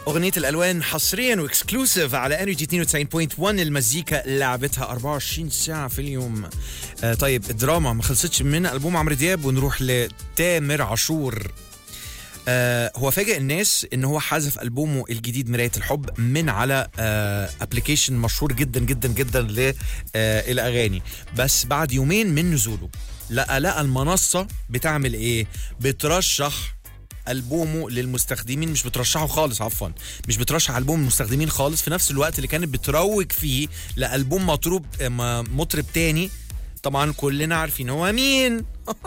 أغنية الألوان حصريا واكسكلوسيف على انرجي 92.1 المزيكا لعبتها 24 ساعة في اليوم. آه طيب الدراما ما خلصتش من ألبوم عمرو دياب ونروح لتامر عاشور. آه هو فاجئ الناس ان هو حذف البومه الجديد مرايه الحب من على آه ابلكيشن مشهور جدا جدا جدا للاغاني بس بعد يومين من نزوله لقى لقى المنصه بتعمل ايه بترشح البومه للمستخدمين مش بترشحه خالص عفوا مش بترشح البوم المستخدمين خالص في نفس الوقت اللي كانت بتروج فيه لالبوم مطروب م- مطرب تاني طبعا كلنا عارفين هو مين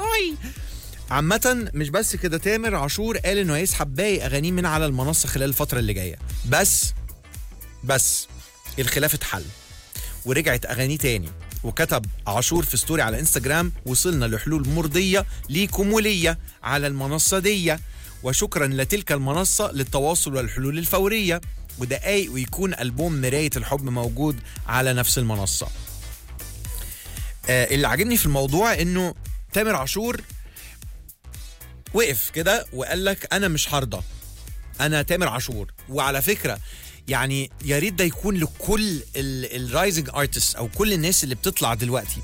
عامة مش بس كده تامر عاشور قال انه هيسحب باقي اغانيه من على المنصة خلال الفترة اللي جاية بس بس الخلاف اتحل ورجعت اغانيه تاني وكتب عاشور في ستوري على انستجرام وصلنا لحلول مرضية ليكم وليا على المنصة دي وشكرا لتلك المنصة للتواصل والحلول الفورية ودقايق ويكون ألبوم مراية الحب موجود على نفس المنصة آه اللي عاجبني في الموضوع انه تامر عاشور وقف كده وقال لك انا مش هرضى انا تامر عاشور وعلى فكره يعني يا ريت ده يكون لكل الرايزنج ارتست او كل الناس اللي بتطلع دلوقتي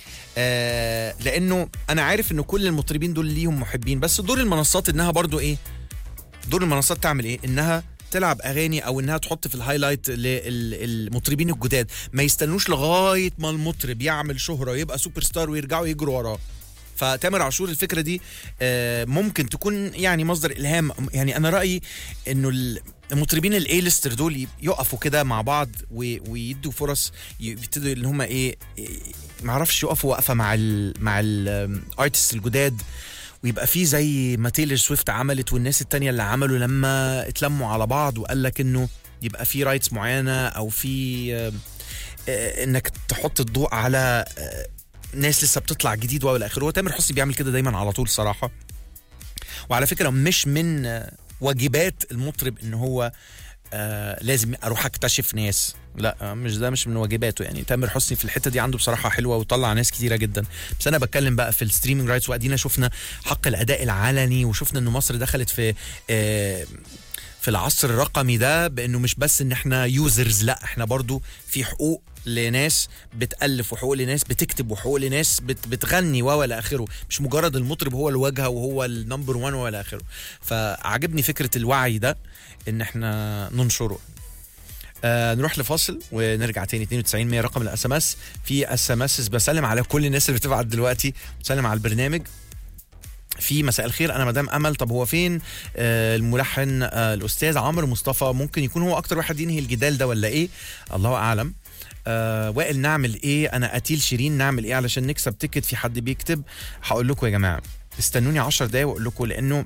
آه لانه انا عارف انه كل المطربين دول ليهم محبين بس دور المنصات انها برضو ايه دور المنصات تعمل ايه انها تلعب اغاني او انها تحط في الهايلايت للمطربين الجداد ما يستنوش لغايه ما المطرب يعمل شهره ويبقى سوبر ستار ويرجعوا يجروا وراه فتامر عاشور الفكره دي آه، ممكن تكون يعني مصدر الهام يعني انا رايي انه المطربين الاي ليستر دول يقفوا كده مع بعض و- ويدوا فرص يبتدوا ان هم ايه إيه، ما اعرفش يقفوا وقفه مع ال مع الارتست الجداد ويبقى في زي ما تايلر سويفت عملت والناس التانية اللي عملوا لما اتلموا على بعض وقال لك انه يبقى في رايتس معينه او في آه، آه، انك تحط الضوء على آه، ناس لسه بتطلع جديد والى اخره هو تامر حسني بيعمل كده دايما على طول صراحه وعلى فكره مش من آه، واجبات المطرب ان هو آه لازم اروح اكتشف ناس لا آه، مش ده مش من واجباته يعني تامر حسني في الحته دي عنده بصراحه حلوه وطلع ناس كتيره جدا بس انا بتكلم بقى في الستريمينج رايتس وادينا شفنا حق الاداء العلني وشفنا ان مصر دخلت في آه في العصر الرقمي ده بانه مش بس ان احنا يوزرز لا احنا برضو في حقوق لناس بتالف وحقوق لناس بتكتب وحقوق لناس بت بتغني و الى اخره مش مجرد المطرب هو الواجهه وهو النمبر 1 والى اخره فعجبني فكره الوعي ده ان احنا ننشره آه نروح لفاصل ونرجع تاني 92 100 رقم الاس ام اس في اس ام اس بسلم على كل الناس اللي بتبعت دلوقتي بسلم على البرنامج في مساء الخير انا مدام امل طب هو فين آه الملحن آه الاستاذ عمرو مصطفى ممكن يكون هو اكتر واحد ينهي الجدال ده ولا ايه الله اعلم آه وائل نعمل ايه انا قتيل شيرين نعمل ايه علشان نكسب تيكت في حد بيكتب هقول لكم يا جماعه استنوني 10 دقايق واقول لكم لانه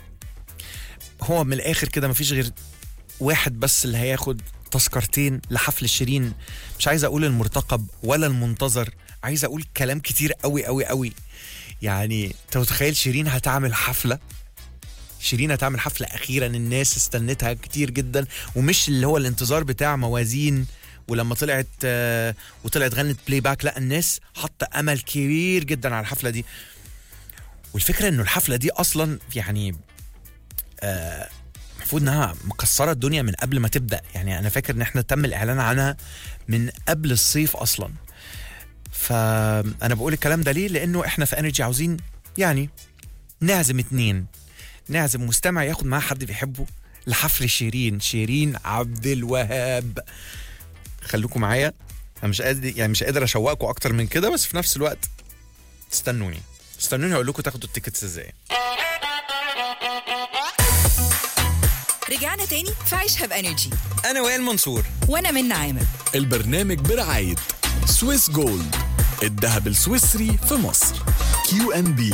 هو من الاخر كده مفيش غير واحد بس اللي هياخد تذكرتين لحفل شيرين مش عايز اقول المرتقب ولا المنتظر عايز اقول كلام كتير قوي قوي قوي يعني انت متخيل شيرين هتعمل حفله شيرين هتعمل حفله اخيرا الناس استنتها كتير جدا ومش اللي هو الانتظار بتاع موازين ولما طلعت آه، وطلعت غنت بلاي باك لا الناس حاطه امل كبير جدا على الحفله دي والفكره انه الحفله دي اصلا يعني آه، المفروض انها مكسره الدنيا من قبل ما تبدا يعني انا فاكر ان احنا تم الاعلان عنها من قبل الصيف اصلا فانا بقول الكلام ده ليه لانه احنا في انرجي عاوزين يعني نعزم اتنين نعزم مستمع ياخد معاه حد بيحبه لحفل شيرين شيرين عبد الوهاب خليكم معايا انا مش قادر يعني مش قادر اشوقكم اكتر من كده بس في نفس الوقت استنوني استنوني اقول لكم تاخدوا التيكتس ازاي رجعنا تاني في عيشها بانرجي انا وائل منصور وانا من عامر البرنامج برعاية سويس جولد الذهب السويسري في مصر كيو ان بي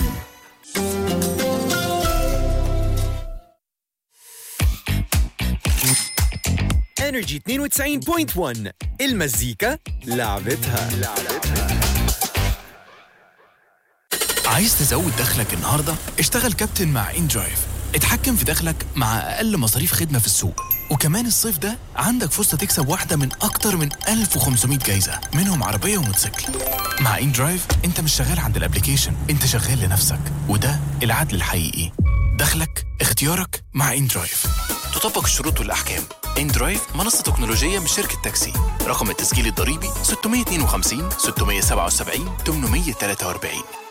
انرجي 92.1 المزيكا لعبتها عايز تزود دخلك النهاردة؟ اشتغل كابتن مع ان درايف اتحكم في دخلك مع أقل مصاريف خدمة في السوق وكمان الصيف ده عندك فرصة تكسب واحدة من أكتر من 1500 جايزة منهم عربية وموتوسيكل مع ان درايف انت مش شغال عند الابليكيشن انت شغال لنفسك وده العدل الحقيقي دخلك اختيارك مع ان درايف تطبق الشروط والأحكام ان درايف منصة تكنولوجية من شركة تاكسي رقم التسجيل الضريبي 652 677 843